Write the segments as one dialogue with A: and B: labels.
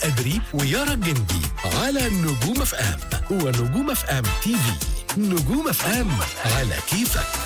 A: أدري ويارا الجندي على نجوم اف ام ونجوم اف ام تي في نجوم اف ام على كيفك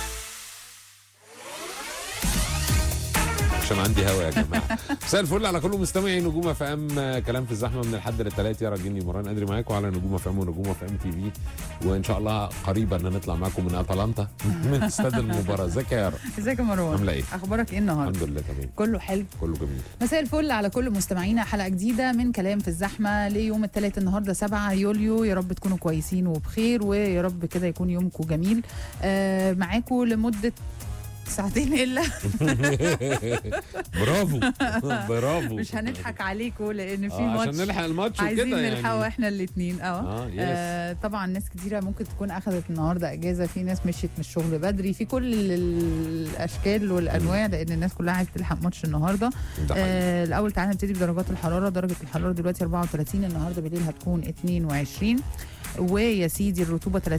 B: عشان عندي هوا يا جماعه مساء الفل على كل مستمعي نجوم اف ام كلام في الزحمه من الحد للثلاث يا راجلني مران ادري معاكم على نجوم اف ام ونجوم اف ام تي في وان شاء الله قريبا هنطلع معاكم من اتلانتا من استاد المباراه ازيك يا يارا
C: ازيك يا مروان
B: عامله ايه
C: اخبارك ايه النهارده
B: الحمد لله تمام
C: كله حلو
B: كله جميل
C: مساء الفل على كل مستمعينا حلقه جديده من كلام في الزحمه ليوم الثلاث النهارده 7 يوليو يا رب تكونوا كويسين وبخير ويا رب كده يكون يومكم جميل آه معاكم لمده ساعتين الا
B: برافو برافو
C: مش هنضحك عليكم لان في
B: آه،
C: ماتش
B: عشان نلحق الماتش
C: عايزين
B: وكده
C: نلحقه
B: يعني
C: احنا الاثنين اه
B: اه يس
C: آه طبعا ناس كتيرة ممكن تكون أخذت النهاردة أجازة في ناس مشيت من الشغل بدري في كل ال- الأشكال والأنواع لأن الناس كلها عايزة تلحق ماتش النهاردة
B: ده حقيقي.
C: آه الأول تعالى نبتدي بدرجات الحرارة درجة الحرارة دلوقتي 34 النهاردة بالليل هتكون 22 ويا سيدي الرطوبة 30%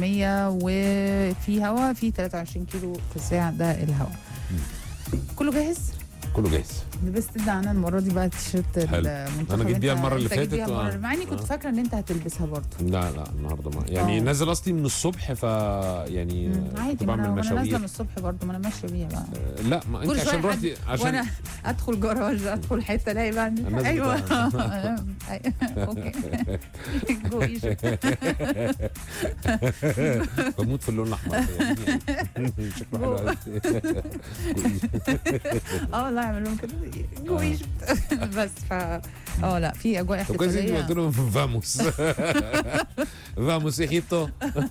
C: وفي هواء في 23 كيلو في الساعة ده الهواء كله جاهز؟
B: كله جاهز
C: لبست ده انا المره دي بقى التيشيرت
B: حلو.
C: المنتخب
B: أنا جيت بيها
C: أنت-
B: المرة اللي
C: أنت جيت
B: فاتت
C: بيها المرة
B: و-
C: مع اني كنت
B: آه.
C: فاكره ان انت هتلبسها برضه
B: لا لا النهارده ما يعني
C: آه.
B: نازل اصلي من الصبح ف يعني
C: مم،
B: كنت
C: عادي ما
B: بعمل
C: انا وأنا نازله
B: مشاوير
C: من الصبح برضه ما انا ماشيه بيها بقى
B: آه، لا ما انت
C: كل شوية
B: عشان
C: حد-
B: رحتي عشان
C: وانا ادخل جراج ادخل حته الاقي بقى إن-
B: الناس
C: ايوه
B: بتاع-
C: أيوة. اوكي جو ايجيبت
B: بموت في اللون الاحمر يعني شكله حلو قوي
C: اه والله اعمل لهم كده جو
B: آه.
C: ايجيبت بس ف اه لا في اجواء
B: طب كويس انت قلت
C: احتفاليه
B: لهم فاموس فاموس ايجيبتو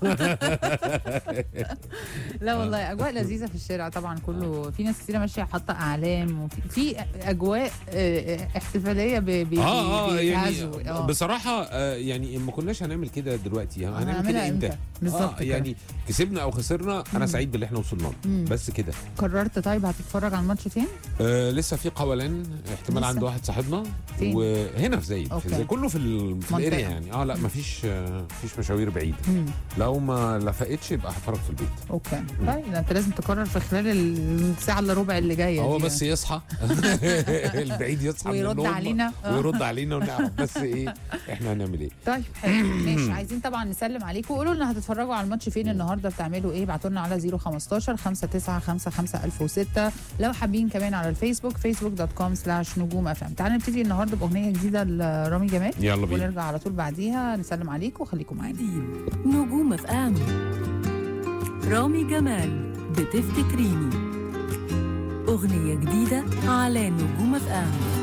C: لا والله اجواء لذيذه في الشارع طبعا كله في ناس كتيره ماشيه حاطه اعلام وفي في اجواء آه، احتفاليه ب ب
B: اه اه يعني
C: بيتهزوا. آه.
B: بصراحه آه، يعني ما كناش هنعمل كده دلوقتي هنعمل
C: هنعملها
B: كده امتى؟
C: بالظبط
B: آه
C: كده.
B: يعني كسبنا او خسرنا انا
C: مم.
B: سعيد باللي احنا وصلنا له
C: مم.
B: بس كده
C: قررت طيب هتتفرج على الماتش فين؟
B: آه لسه في قولان احتمال
C: لسه؟
B: عند واحد صاحبنا
C: فين؟
B: وهنا في زايد في
C: أوكي.
B: زايد كله في, ال... في
C: منطقة.
B: الاريا يعني اه لا مفيش آه مفيش مشاوير بعيده
C: مم.
B: لو ما لفقتش يبقى هتفرج في البيت
C: اوكي طيب ده انت لازم تقرر في خلال الساعه الا ربع اللي جايه
B: هو
C: دي
B: بس يصحى البعيد يصحى من
C: ويرد
B: النوم
C: علينا. آه.
B: ويرد علينا ونعرف بس ايه احنا هنعمل ايه
C: طيب حلو ماشي عايزين طبعا نسلم عليكم وقولوا لنا هتتفرجوا على الماتش فين النهارده بتعملوا ايه ابعتوا لنا على 015 5955 1006 لو حابين كمان على الفيسبوك فيسبوك دوت كوم سلاش نجوم اف ام تعالوا نبتدي النهارده باغنيه جديده لرامي جمال
B: يلا بينا
C: ونرجع على طول بعديها نسلم عليكم وخليكم معانا
D: نجوم اف ام رامي جمال بتفتكريني أغنية جديدة على نجوم اف ام